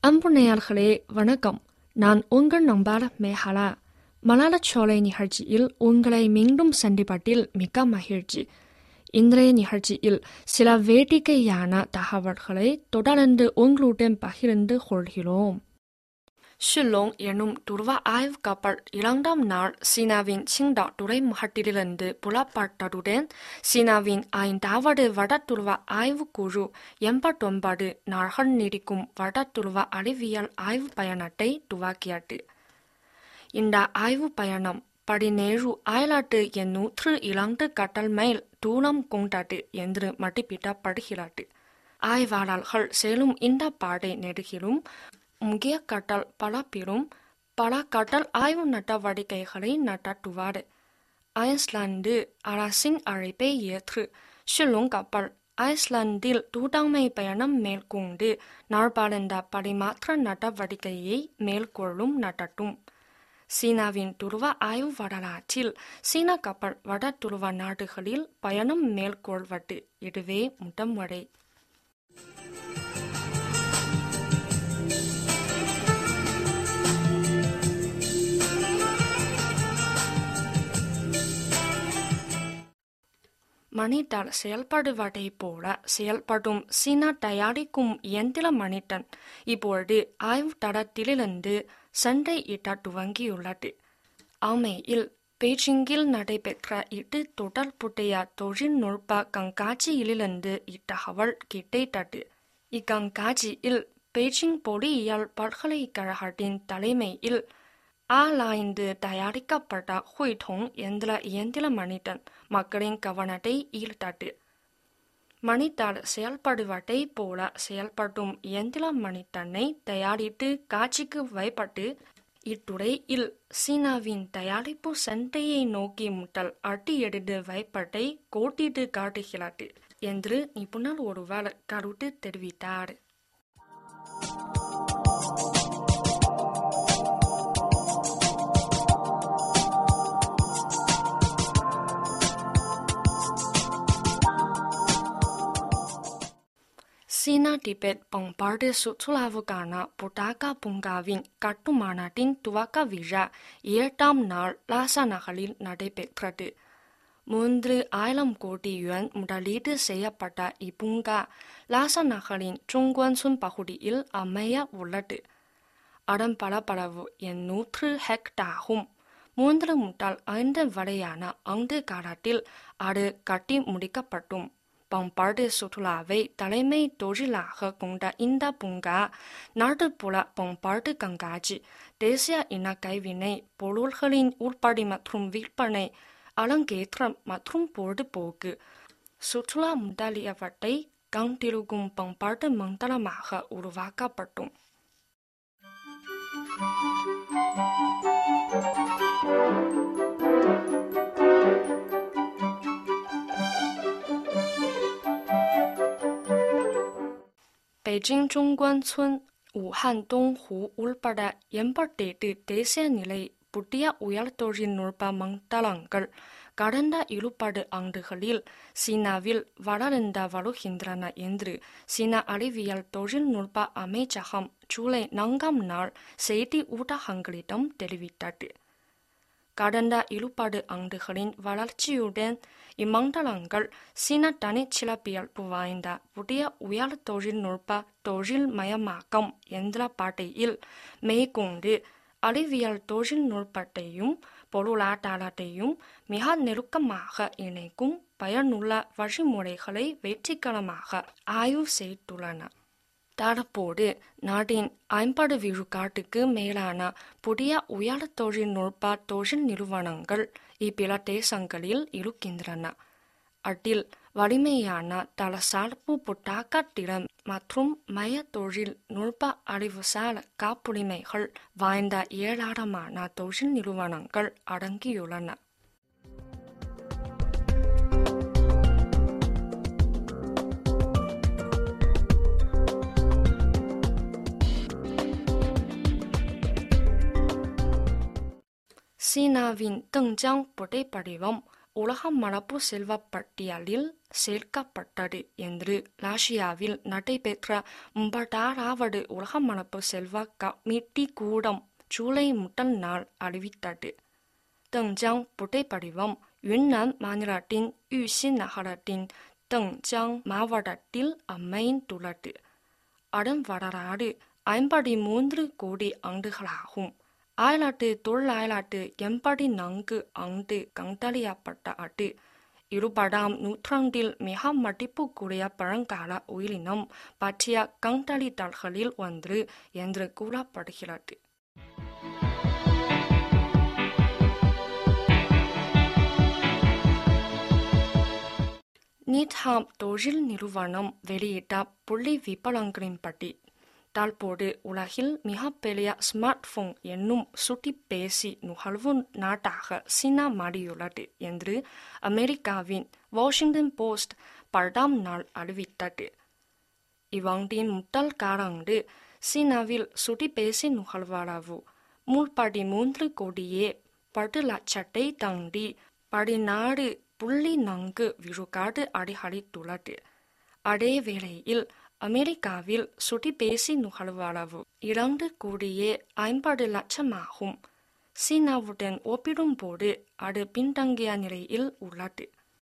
அன்பு நேயர்களே வணக்கம் நான் உங்கள் நம்பால மேஹாலா மலால சோலை நிகழ்ச்சியில் உங்களை மீண்டும் சந்திப்பதில் மிக்க மகிழ்ச்சி இன்றைய நிகழ்ச்சியில் சில வேடிக்கையான தகவல்களை தொடர்ந்து உங்களுடன் பகிர்ந்து கொள்கிறோம் ஷில்லோங் எனும் துருவ ஆய்வு கப்பல் இரண்டாம் நாள் சீனாவின் சிங்டா துறைமுகத்திலிருந்து புலப்பட்டதுடன் சீனாவின் ஐந்தாவது வடதுருவ ஆய்வு குழு எண்பத்தொன்பது நாள்கள் நீடிக்கும் வடதுருவ அறிவியல் ஆய்வு பயணத்தை துவக்கியது இந்த ஆய்வு பயணம் பதினேழு ஆயிரத்து எண்ணூற்று இரண்டு கடல் மைல் தூரம் கொண்டது என்று மதிப்பிடப்படுகிறது ஆய்வாளர்கள் செல்லும் இந்த பாதை நெடுகிலும் முக்கிய கடல் பரப்பிலும் பல கடல் ஆய்வு நடவடிக்கைகளை நடத்துவார் ஐஸ்லாந்து அரசின் அழைப்பை ஏற்று ஷில்லோங் கப்பல் ஐஸ்லாந்தில் தூதாமை பயணம் மேற்கொண்டு நாள்பறந்த பரிமாற்ற நடவடிக்கையை மேற்கொள்ளும் நடத்தும் சீனாவின் துருவ ஆய்வு வரலாற்றில் சீன கப்பல் வட துருவ நாடுகளில் பயணம் மேற்கொள்வது இதுவே முதன்முறை மனிதர் செயல்படுவதைப் போல செயல்படும் சீனா தயாரிக்கும் இயந்திர மனிதன் இப்பொழுது ஆய்வு தடத்திலிருந்து சண்டையிட துவங்கியுள்ளது அண்மையில் பெய்ஜிங்கில் நடைபெற்ற இது தொடர்புடைய தொழில்நுட்ப கண்காட்சியிலிருந்து இத்தகவல் கிடைத்தது இக்கண்காட்சியில் பெய்ஜிங் பொறியியல் பல்கலைக்கழகத்தின் தலைமையில் ஆராய்ந்து தயாரிக்கப்பட்ட ஹுய்டோங் என்ற இயந்திர மனிதன் மக்களின் கவனத்தை ஈர்த்தது மனிதர் செயல்படுவதைப் போல செயல்படும் இயந்திர மனிதனை தயாரித்து காட்சிக்கு வைப்பட்டு இத்துறையில் சீனாவின் தயாரிப்பு சந்தையை நோக்கி முதல் அடி எடுத்து வைப்பதை கோட்டிட்டு காட்டுகிறது என்று நிபுணர் ஒருவர் கருத்து தெரிவித்தார் சீனா டிபெட் பண்பாடு சுற்றுலாவுக்கான புட்டாகா பூங்காவின் கட்டுமானத்தின் துவக்க விழா ஏழாம் நாள் லாசா நகரில் நடைபெற்றது மூன்று ஆயிரம் கோடி யுவான் முதலீடு செய்யப்பட்ட இப்பூங்கா லாசா நகரின் ஜோங்குவான்சுன் பகுதியில் அமைய உள்ளது அதன் பரப்பளவு எண்ணூற்று ஹெக்டாகும் மூன்று முதல் ஐந்து வரையான ஆண்டு காலத்தில் அது கட்டி முடிக்கப்பட்டும் பண்பாடு சுற்றுலாவை தலைமை தொழிலாக கொண்ட இந்த பூங்கா நாட்டுப்புற பண்பாட்டு கண்காட்சி தேசிய இன கைவினை பொருள்களின் உற்பத்தி மற்றும் விற்பனை அலங்கேற்றம் மற்றும் பொழுதுபோக்கு சுற்றுலா முதலியவற்றை கண்டிருக்கும் பண்பாட்டு மண்டலமாக உருவாக்கப்பட்டும் பெய்ஜிங் ஜோங்குவான் சுன் உஹான் தோங்ஹூ உள்பட எண்பத்தெட்டு தேசிய நிலை புதிய உயர் தொழில்நுட்ப மண்டலங்கள் கடந்த இருபது ஆண்டுகளில் சீனாவில் வளர்ந்து வருகின்றன என்று சீனா அறிவியல் தொழில்நுட்ப அமைச்சகம் ஜூலை நான்காம் நாள் செய்தி ஊடகங்களிடம் தெரிவித்தது கடந்த இருபது ஆண்டுகளின் வளர்ச்சியுடன் இம்மண்டலங்கள் சீன தனிச்சிறப்பியல்பு வாய்ந்த புதிய உயர் தொழில்நுட்ப தொழில் மயமாக்கம் என்ற பாட்டையில் மேற்கொண்டு அறிவியல் தொழில்நுட்பத்தையும் பொருளாதாரத்தையும் மிக நெருக்கமாக இணைக்கும் பயனுள்ள வழிமுறைகளை வெற்றிகரமாக ஆய்வு செய்துள்ளன தற்போது நாட்டின் ஐம்பது விழுக்காட்டுக்கு மேலான புதிய உயர் தொழில்நுட்ப தொழில் நிறுவனங்கள் இப்பிரதேசங்களில் இருக்கின்றன அதில் வலிமையான தலசார்பு புத்தாக்க திறன் மற்றும் மய தொழில் நுட்ப அறிவுசார் காப்புரிமைகள் வாய்ந்த ஏராளமான தொழில் நிறுவனங்கள் அடங்கியுள்ளன சீனாவின் தெங்ஜாங் புதை படிவம் உலக மரபு செல்வ பட்டியலில் சேர்க்கப்பட்டது என்று ரஷ்யாவில் நடைபெற்ற ஒன்பதாறாவது உலக மரபு செல்வ கமிட்டி கூடம் ஜூலை முதல் நாள் அறிவித்தது தெங்ஜாங் புதைப்படிவம் யுன்னான் மாநிலத்தின் யூசின் நகரத்தின் தெங்ஜாங் மாவட்டத்தில் அமைந்துள்ளது அதன் வரலாறு ஐம்பத்தி மூன்று கோடி ஆண்டுகளாகும் ஆயிரத்தி தொள்ளாயிரத்து எண்பத்தி நான்கு ஆண்டு கண்டறியப்பட்ட அது இருபதாம் நூற்றாண்டில் மிக மதிப்புக்குரிய பழங்கால உயிரினம் பற்றிய கண்டறிதல்களில் ஒன்று என்று கூறப்படுகிறது நீட்ஹாம் தொழில் நிறுவனம் வெளியிட்ட புள்ளி விபரங்களின்படி தற்போது உலகில் மிகப்பெரிய ஸ்மார்ட் போன் என்னும் சுட்டிப்பேசி நுகர்வு நாட்டாக சீனா மாறியுள்ளது என்று அமெரிக்காவின் வாஷிங்டன் போஸ்ட் பத்தாம் நாள் அறிவித்தது இவ்வாண்டின் முதல் காலாண்டு சீனாவில் சுட்டிப்பேசி நுகர்வளவு முப்பத்தி மூன்று கோடியே பத்து லட்சத்தை தாண்டி பதினாறு புள்ளி நான்கு விழுக்காடு அதிகரித்துள்ளது அதே வேளையில் அமெரிக்காவில் சுட்டிப்பேசி நுகர்வளவு இரண்டு கோடியே ஐம்பது லட்சமாகும் சீனாவுடன் ஒப்பிடும்போது அது பின்தங்கிய நிலையில் உள்ளது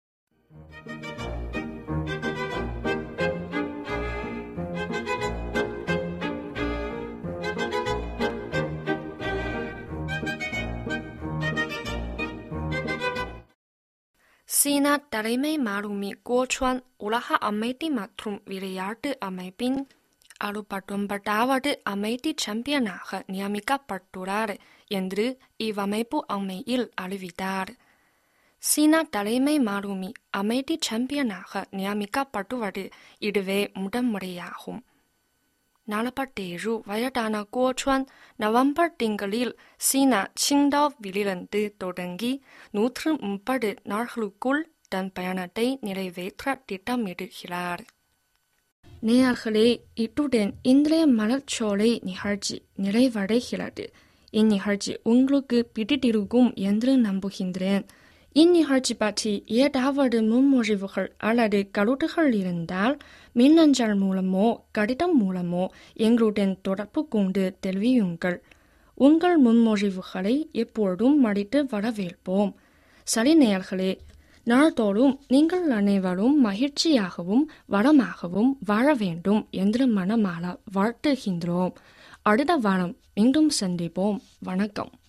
சீனா தலைமை மாலுமி கோச்சுவான் உலக அமைதி மற்றும் விளையாட்டு அமைப்பின் அறுபத்தொன்பதாவது அமைதி சாம்பியனாக நியமிக்கப்பட்டுள்ளார் என்று இவ்வமைப்பு அண்மையில் அறிவித்தார் சீனா தலைமை மாலுமி அமைதி சாம்பியனாக நியமிக்கப்படுவது இதுவே முதன்முறையாகும் நாற்பத்தேழு வயதான கோச்சுவான் நவம்பர் திங்களில் சீனா சிங்டாவிலிருந்து தொடங்கி நூற்று முப்பது நாட்களுக்குள் தன் பயணத்தை நிறைவேற்ற திட்டமிடுகிறார் நேயர்களே இத்துடன் இன்றைய மலர்ச்சோலை நிகழ்ச்சி நிறைவடைகிறது இந்நிகழ்ச்சி உங்களுக்கு பிடித்திருக்கும் என்று நம்புகின்றேன் இந்நிகழ்ச்சி பற்றி ஏதாவது முன்மொழிவுகள் அல்லது கருத்துகள் இருந்தால் மின்னஞ்சல் மூலமோ கடிதம் மூலமோ எங்களுடன் தொடர்பு கொண்டு தெரிவியுங்கள் உங்கள் முன்மொழிவுகளை எப்பொழுதும் மடித்து வரவேற்போம் சரி நேயர்களே நாள்தோறும் நீங்கள் அனைவரும் மகிழ்ச்சியாகவும் வளமாகவும் வாழ வேண்டும் என்று மனமால வாழ்த்துகின்றோம் அடுத்த வாரம் மீண்டும் சந்திப்போம் வணக்கம்